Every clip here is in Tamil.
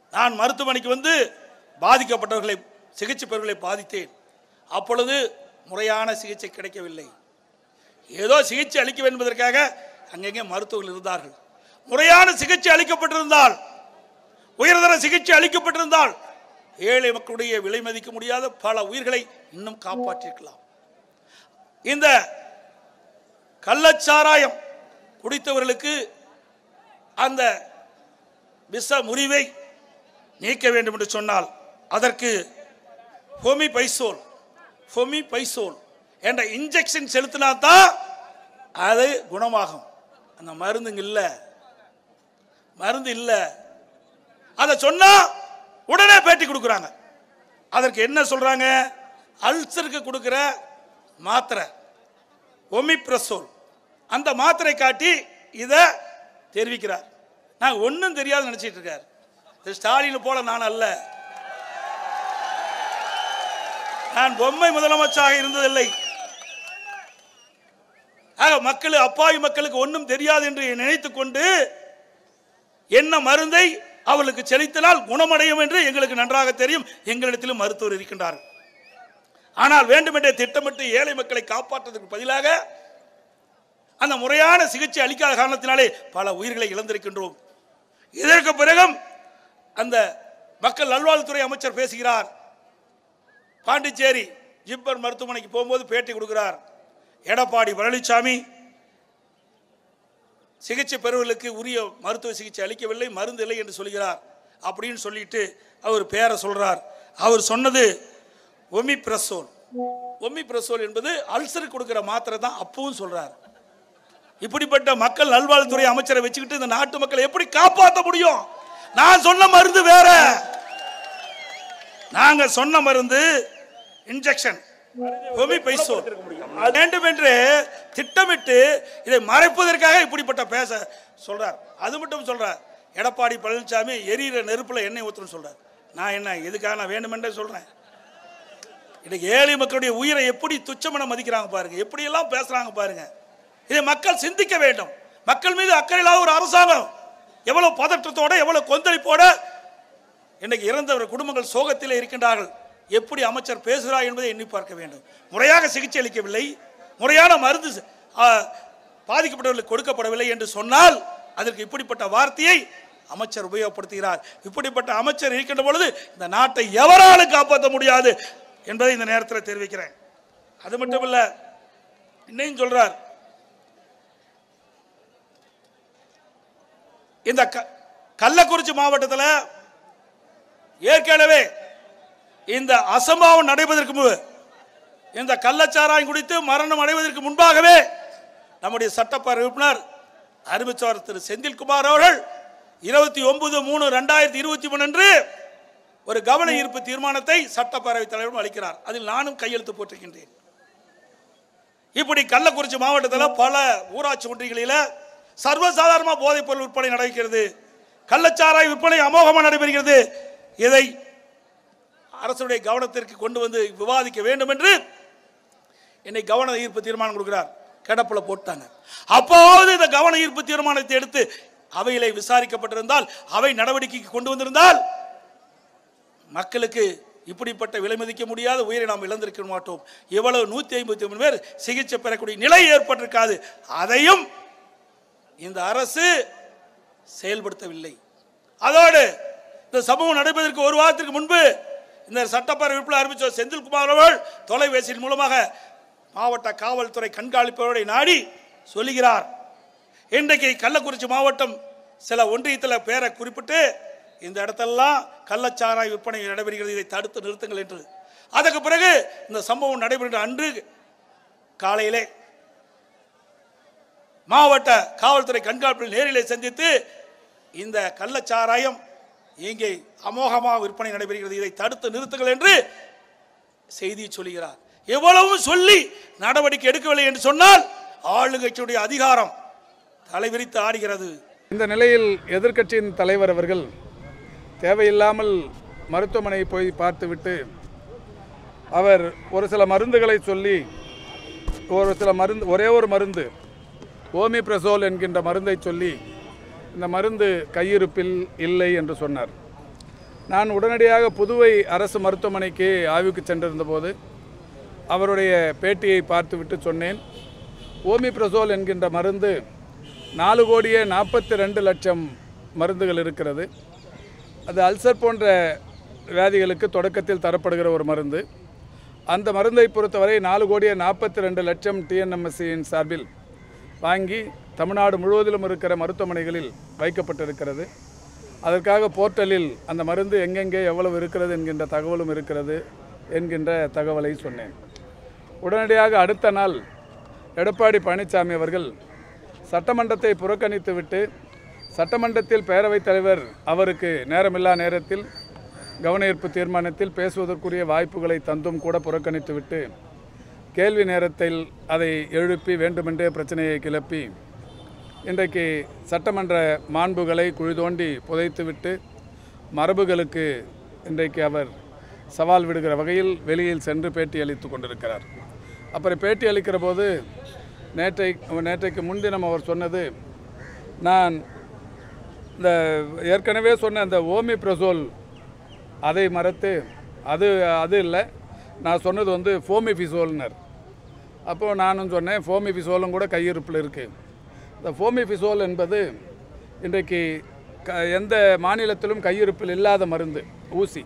நான் மருத்துவமனைக்கு வந்து பாதிக்கப்பட்டவர்களை சிகிச்சை பெறுவர்களை பாதித்தேன் அப்பொழுது முறையான சிகிச்சை கிடைக்கவில்லை ஏதோ சிகிச்சை அளிக்க வேண்டும் என்பதற்காக அங்கங்கே மருத்துவர்கள் இருந்தார்கள் முறையான சிகிச்சை அளிக்கப்பட்டிருந்தால் உயர்தர சிகிச்சை அளிக்கப்பட்டிருந்தால் ஏழை மக்களுடைய விலை மதிக்க முடியாத பல உயிர்களை இன்னும் காப்பாற்றிருக்கலாம் இந்த கள்ளச்சாராயம் குடித்தவர்களுக்கு அந்த விஷ முறிவை நீக்க வேண்டும் என்று சொன்னால் அதற்கு ஃபொமி பைசோல் ஃபொமி பைசோல் என்ற இன்ஜெக்ஷன் செலுத்தினா தான் அது குணமாகும் அந்த மருந்துங்க இல்லை மருந்து இல்லை அதை சொன்னா உடனே பேட்டி கொடுக்குறாங்க அதற்கு என்ன சொல்றாங்க அல்சருக்கு கொடுக்குற மாத்திரை ஒமிப்ரசோல் அந்த மாத்திரை காட்டி இதை தெரிவிக்கிறார் நான் ஒன்றும் தெரியாது நினைச்சிட்டு இருக்கார் திரு ஸ்டாலின் போல நான் அல்ல நான் பொம்மை முதலமைச்சராக இருந்ததில்லை ஆக மக்கள் அப்பாவி மக்களுக்கு ஒன்றும் தெரியாது என்று நினைத்துக் கொண்டு என்ன மருந்தை அவர்களுக்கு செலுத்தினால் குணமடையும் என்று எங்களுக்கு நன்றாக தெரியும் எங்களிடத்திலும் மருத்துவர் இருக்கின்றார்கள் ஆனால் வேண்டுமென்றே திட்டமிட்டு ஏழை மக்களை காப்பாற்றுவதற்கு பதிலாக அந்த முறையான சிகிச்சை அளிக்காத காரணத்தினாலே பல உயிர்களை இழந்திருக்கின்றோம் இதற்கு பிறகும் அந்த மக்கள் நல்வாழ்வுத்துறை அமைச்சர் பேசுகிறார் பாண்டிச்சேரி ஜிப்மர் மருத்துவமனைக்கு போகும்போது பேட்டி கொடுக்கிறார் எடப்பாடி பழனிசாமி சிகிச்சை பெறுவர்களுக்கு உரிய மருத்துவ சிகிச்சை அளிக்கவில்லை மருந்து இல்லை என்று சொல்கிறார் அப்படின்னு சொல்லிட்டு அவர் பேரை சொல்றார் அவர் சொன்னது ஒமிப்ரசோல் ஒமிப்ரசோல் என்பது அல்சருக்கு கொடுக்கிற மாத்திரை தான் அப்பவும் சொல்றார் இப்படிப்பட்ட மக்கள் நல்வாழ்வுத்துறை அமைச்சரை வச்சுக்கிட்டு இந்த நாட்டு மக்களை எப்படி காப்பாற்ற முடியும் நான் சொன்ன மருந்து வேற நாங்க சொன்ன மருந்து இன்ஜெக்ஷன் ஹோமிபைசோல் வேண்டும் என்று திட்டமிட்டு இதை மறைப்பதற்காக இப்படிப்பட்ட பேச சொல்றார் அது மட்டும் சொல்றார் எடப்பாடி பழனிசாமி எரியிற நெருப்புல எண்ணெய் ஊற்றணும் சொல்றார் நான் என்ன எதுக்காக நான் வேண்டுமென்றே சொல்றேன் இன்னைக்கு ஏழை மக்களுடைய உயிரை எப்படி துச்சமென மதிக்கிறாங்க பாருங்க எப்படியெல்லாம் பேசுறாங்க பாருங்க இதை மக்கள் சிந்திக்க வேண்டும் மக்கள் மீது அக்கறை இல்லாத ஒரு அரசாங்கம் எவ்வளவு பதற்றத்தோட எவ்வளவு கொந்தளிப்போட இன்னைக்கு இறந்தவர் குடும்பங்கள் சோகத்திலே இருக்கின்றார்கள் எப்படி அமைச்சர் பேசுகிறார் என்பதை எண்ணி பார்க்க வேண்டும் முறையாக சிகிச்சை அளிக்கவில்லை முறையான மருந்து ஆ, பாதிக்கப்பட்டவர்களுக்கு கொடுக்கப்படவில்லை என்று சொன்னால் அதற்கு இப்படிப்பட்ட வார்த்தையை அமைச்சர் உபயோகப்படுத்துகிறார் இப்படிப்பட்ட அமைச்சர் இருக்கின்ற பொழுது இந்த நாட்டை எவராலும் காப்பாற்ற முடியாது என்பதை இந்த நேரத்தில் தெரிவிக்கிறேன் அது மட்டும் இல்ல இன்னையும் சொல்றார் இந்த க- கள்ளக்குறிச்சி மாவட்டத்தில் ஏற்கனவே இந்த அசம்பாவம் நடைபெறுவதற்கு முன்பு இந்த கள்ளச்சாராயம் குடித்து மரணம் அடைவதற்கு முன்பாகவே நம்முடைய சட்டப்பேரவை உறுப்பினர் அறிவிச்சவர் திரு செந்தில்குமார் அவர்கள் இருபத்தி ஒன்பது மூணு ரெண்டாயிரத்தி இருபத்தி மூணு அன்று ஒரு கவன ஈர்ப்பு தீர்மானத்தை சட்டப்பேரவைத் தலைவரும் அளிக்கிறார் அதில் நானும் கையெழுத்து போட்டிருக்கின்றேன் இப்படி கள்ளக்குறிச்சி மாவட்டத்தில் பல ஊராட்சி ஒன்றியங்களில் சர்வசாதாரணமாக போதைப் பொருள் விற்பனை நடக்கிறது கள்ளச்சாராய விற்பனை அமோகமாக நடைபெறுகிறது இதை அரசுடைய கவனத்திற்கு கொண்டு வந்து விவாதிக்க வேண்டும் என்று என்னை கவன ஈர்ப்பு தீர்மானம் கொடுக்கிறார் கிடப்புல போட்டாங்க அப்போது இந்த கவன ஈர்ப்பு தீர்மானத்தை எடுத்து அவையிலே விசாரிக்கப்பட்டிருந்தால் அவை நடவடிக்கைக்கு கொண்டு வந்திருந்தால் மக்களுக்கு இப்படிப்பட்ட விலை மதிக்க முடியாத உயிரை நாம் இழந்திருக்க மாட்டோம் இவ்வளவு நூத்தி ஐம்பத்தி மூணு பேர் சிகிச்சை பெறக்கூடிய நிலை ஏற்பட்டிருக்காது அதையும் இந்த அரசு செயல்படுத்தவில்லை அதோடு இந்த சம்பவம் நடைபெறுவதற்கு ஒரு வாரத்திற்கு முன்பு இந்த சட்டப்பேரவை உறுப்பினர் அறிவிச்ச செந்தில்குமார் அவர்கள் தொலைபேசியின் மூலமாக மாவட்ட காவல்துறை கண்காணிப்பவரை நாடி சொல்லுகிறார் இன்றைக்கு கள்ளக்குறிச்சி மாவட்டம் சில ஒன்றியத்தில் பேரை குறிப்பிட்டு இந்த இடத்தெல்லாம் கள்ளச்சாராய விற்பனை நடைபெறுகிறது இதை தடுத்து நிறுத்துங்கள் என்று அதற்கு பிறகு இந்த சம்பவம் நடைபெறுகிற அன்று காலையிலே மாவட்ட காவல்துறை கண்காணிப்பில் நேரிலே சந்தித்து இந்த கள்ளச்சாராயம் இங்கே அமோகமாக விற்பனை நடைபெறுகிறது இதை தடுத்து நிறுத்துங்கள் என்று செய்தி சொல்கிறார் எவ்வளவு சொல்லி நடவடிக்கை எடுக்கவில்லை என்று சொன்னால் ஆளுங்கட்சியுடைய அதிகாரம் தலைவிரித்து ஆடுகிறது இந்த நிலையில் எதிர்க்கட்சியின் தலைவர் அவர்கள் தேவையில்லாமல் மருத்துவமனை போய் பார்த்துவிட்டு அவர் ஒரு சில மருந்துகளை சொல்லி ஒரு சில மருந்து ஒரே ஒரு மருந்து ஓமிப்ரசோல் என்கின்ற மருந்தை சொல்லி இந்த மருந்து கையிருப்பில் இல்லை என்று சொன்னார் நான் உடனடியாக புதுவை அரசு மருத்துவமனைக்கு ஆய்வுக்கு சென்றிருந்தபோது அவருடைய பேட்டியை பார்த்துவிட்டு சொன்னேன் ஓமிப்ரசோல் என்கின்ற மருந்து நாலு கோடியே நாற்பத்தி ரெண்டு லட்சம் மருந்துகள் இருக்கிறது அது அல்சர் போன்ற வியாதிகளுக்கு தொடக்கத்தில் தரப்படுகிற ஒரு மருந்து அந்த மருந்தை பொறுத்தவரை நாலு கோடியே நாற்பத்தி ரெண்டு லட்சம் டிஎன்எம்எஸ்சியின் சார்பில் வாங்கி தமிழ்நாடு முழுவதிலும் இருக்கிற மருத்துவமனைகளில் வைக்கப்பட்டிருக்கிறது அதற்காக போர்ட்டலில் அந்த மருந்து எங்கெங்கே எவ்வளவு இருக்கிறது என்கின்ற தகவலும் இருக்கிறது என்கின்ற தகவலை சொன்னேன் உடனடியாக அடுத்த நாள் எடப்பாடி பழனிசாமி அவர்கள் சட்டமன்றத்தை புறக்கணித்துவிட்டு சட்டமன்றத்தில் பேரவைத் தலைவர் அவருக்கு நேரமில்லா நேரத்தில் கவனஈர்ப்பு தீர்மானத்தில் பேசுவதற்குரிய வாய்ப்புகளை தந்தும் கூட புறக்கணித்துவிட்டு கேள்வி நேரத்தில் அதை எழுப்பி வேண்டுமென்றே பிரச்சனையை கிளப்பி இன்றைக்கு சட்டமன்ற மாண்புகளை குழி தோண்டி புதைத்துவிட்டு மரபுகளுக்கு இன்றைக்கு அவர் சவால் விடுகிற வகையில் வெளியில் சென்று பேட்டி அளித்து கொண்டிருக்கிறார் அப்புறம் பேட்டி அளிக்கிற போது நேற்றை நேற்றைக்கு முன்தினம் அவர் சொன்னது நான் இந்த ஏற்கனவே சொன்ன அந்த ஓமி பிரசோல் அதை மறத்து அது அது இல்லை நான் சொன்னது வந்து ஃபோமிஃபிசோல்னர் அப்போது நானும் சொன்னேன் ஃபோமிஃபிசோலும் கூட கையிருப்பில் இருக்குது இந்த ஃபோமிஃபிசோல் என்பது இன்றைக்கு க எந்த மாநிலத்திலும் கையிருப்பில் இல்லாத மருந்து ஊசி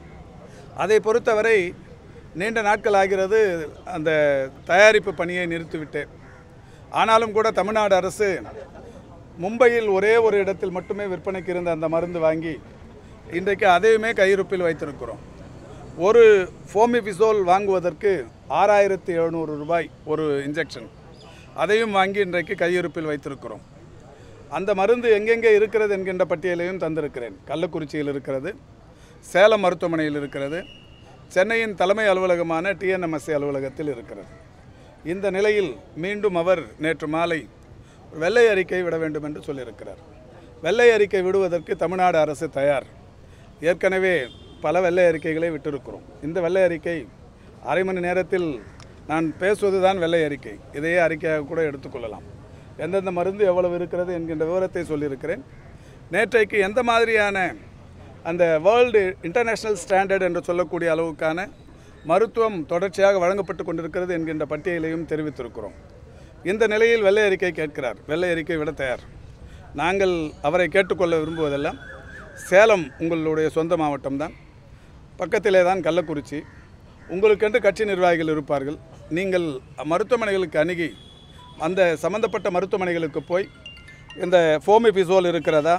அதை பொறுத்தவரை நீண்ட நாட்கள் ஆகிறது அந்த தயாரிப்பு பணியை நிறுத்திவிட்டேன் ஆனாலும் கூட தமிழ்நாடு அரசு மும்பையில் ஒரே ஒரு இடத்தில் மட்டுமே விற்பனைக்கு இருந்த அந்த மருந்து வாங்கி இன்றைக்கு அதையுமே கையிருப்பில் வைத்திருக்கிறோம் ஒரு ஃபோமிபிசோல் வாங்குவதற்கு ஆறாயிரத்தி எழுநூறு ரூபாய் ஒரு இன்ஜெக்ஷன் அதையும் வாங்கி இன்றைக்கு கையிருப்பில் வைத்திருக்கிறோம் அந்த மருந்து எங்கெங்கே இருக்கிறது என்கின்ற பட்டியலையும் தந்திருக்கிறேன் கள்ளக்குறிச்சியில் இருக்கிறது சேலம் மருத்துவமனையில் இருக்கிறது சென்னையின் தலைமை அலுவலகமான டிஎன்எம்எஸ்சி அலுவலகத்தில் இருக்கிறது இந்த நிலையில் மீண்டும் அவர் நேற்று மாலை வெள்ளை அறிக்கை விட வேண்டும் என்று சொல்லியிருக்கிறார் வெள்ளை அறிக்கை விடுவதற்கு தமிழ்நாடு அரசு தயார் ஏற்கனவே பல வெள்ளை அறிக்கைகளை விட்டிருக்கிறோம் இந்த வெள்ளை அறிக்கை அரை மணி நேரத்தில் நான் பேசுவது தான் வெள்ளை அறிக்கை இதையே அறிக்கையாக கூட எடுத்துக்கொள்ளலாம் எந்தெந்த மருந்து எவ்வளவு இருக்கிறது என்கின்ற விவரத்தை சொல்லியிருக்கிறேன் நேற்றைக்கு எந்த மாதிரியான அந்த வேர்ல்டு இன்டர்நேஷ்னல் ஸ்டாண்டர்ட் என்று சொல்லக்கூடிய அளவுக்கான மருத்துவம் தொடர்ச்சியாக வழங்கப்பட்டு கொண்டிருக்கிறது என்கின்ற பட்டியலையும் தெரிவித்திருக்கிறோம் இந்த நிலையில் வெள்ளை அறிக்கை கேட்கிறார் வெள்ளை அறிக்கை விட தயார் நாங்கள் அவரை கேட்டுக்கொள்ள விரும்புவதெல்லாம் சேலம் உங்களுடைய சொந்த மாவட்டம்தான் பக்கத்திலே தான் கள்ளக்குறிச்சி உங்களுக்கென்று கட்சி நிர்வாகிகள் இருப்பார்கள் நீங்கள் மருத்துவமனைகளுக்கு அணுகி அந்த சம்பந்தப்பட்ட மருத்துவமனைகளுக்கு போய் இந்த ஃபோமிபிசோல் இருக்கிறதா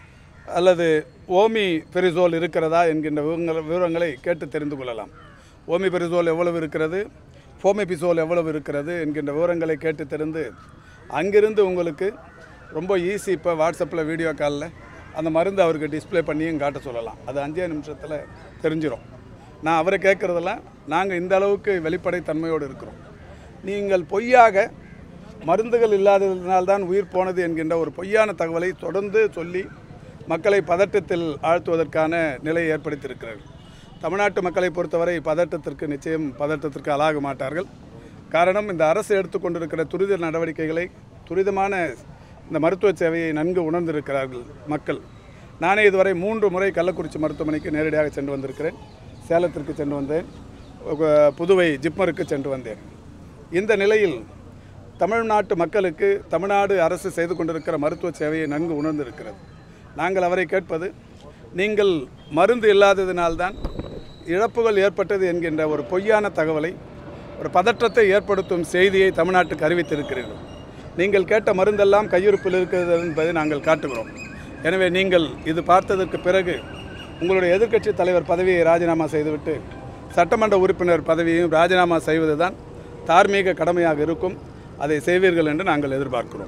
அல்லது ஓமி பெரிசோல் இருக்கிறதா என்கின்ற விவரங்கள் விவரங்களை கேட்டு தெரிந்து கொள்ளலாம் ஓமி பெரிசோல் எவ்வளவு இருக்கிறது ஃபோமிபிசோல் எவ்வளவு இருக்கிறது என்கின்ற விவரங்களை கேட்டு தெரிந்து அங்கிருந்து உங்களுக்கு ரொம்ப ஈஸி இப்போ வாட்ஸ்அப்பில் வீடியோ காலில் அந்த மருந்து அவருக்கு டிஸ்ப்ளே பண்ணியும் காட்ட சொல்லலாம் அது அஞ்சே நிமிஷத்தில் தெரிஞ்சிடும் நான் அவரை கேட்குறதெல்லாம் நாங்கள் இந்த அளவுக்கு வெளிப்படை தன்மையோடு இருக்கிறோம் நீங்கள் பொய்யாக மருந்துகள் இல்லாததினால்தான் உயிர் போனது என்கின்ற ஒரு பொய்யான தகவலை தொடர்ந்து சொல்லி மக்களை பதட்டத்தில் ஆழ்த்துவதற்கான நிலையை ஏற்படுத்தியிருக்கிறார்கள் தமிழ்நாட்டு மக்களை பொறுத்தவரை பதட்டத்திற்கு நிச்சயம் பதட்டத்திற்கு ஆளாக மாட்டார்கள் காரணம் இந்த அரசு எடுத்துக்கொண்டிருக்கிற துரித நடவடிக்கைகளை துரிதமான இந்த மருத்துவ சேவையை நன்கு உணர்ந்திருக்கிறார்கள் மக்கள் நானே இதுவரை மூன்று முறை கள்ளக்குறிச்சி மருத்துவமனைக்கு நேரடியாக சென்று வந்திருக்கிறேன் சேலத்திற்கு சென்று வந்தேன் உக- புதுவை ஜிப்மருக்கு சென்று வந்தேன் இந்த நிலையில் தமிழ்நாட்டு மக்களுக்கு தமிழ்நாடு அரசு செய்து கொண்டிருக்கிற மருத்துவ சேவையை நன்கு உணர்ந்திருக்கிறது நாங்கள் அவரை கேட்பது நீங்கள் மருந்து இல்லாததினால்தான் இழப்புகள் ஏற்பட்டது என்கின்ற ஒரு பொய்யான தகவலை ஒரு பதற்றத்தை ஏற்படுத்தும் செய்தியை தமிழ்நாட்டுக்கு அறிவித்திருக்கிறீர்கள் நீங்கள் கேட்ட மருந்தெல்லாம் கையிருப்பில் இருக்கிறது என்பதை நாங்கள் காட்டுகிறோம் எனவே நீங்கள் இது பார்த்ததற்கு பிறகு உங்களுடைய எதிர்க்கட்சி தலைவர் பதவியை ராஜினாமா செய்துவிட்டு சட்டமன்ற உறுப்பினர் பதவியையும் ராஜினாமா செய்வதுதான் தார்மீக கடமையாக இருக்கும் அதை செய்வீர்கள் என்று நாங்கள் எதிர்பார்க்கிறோம்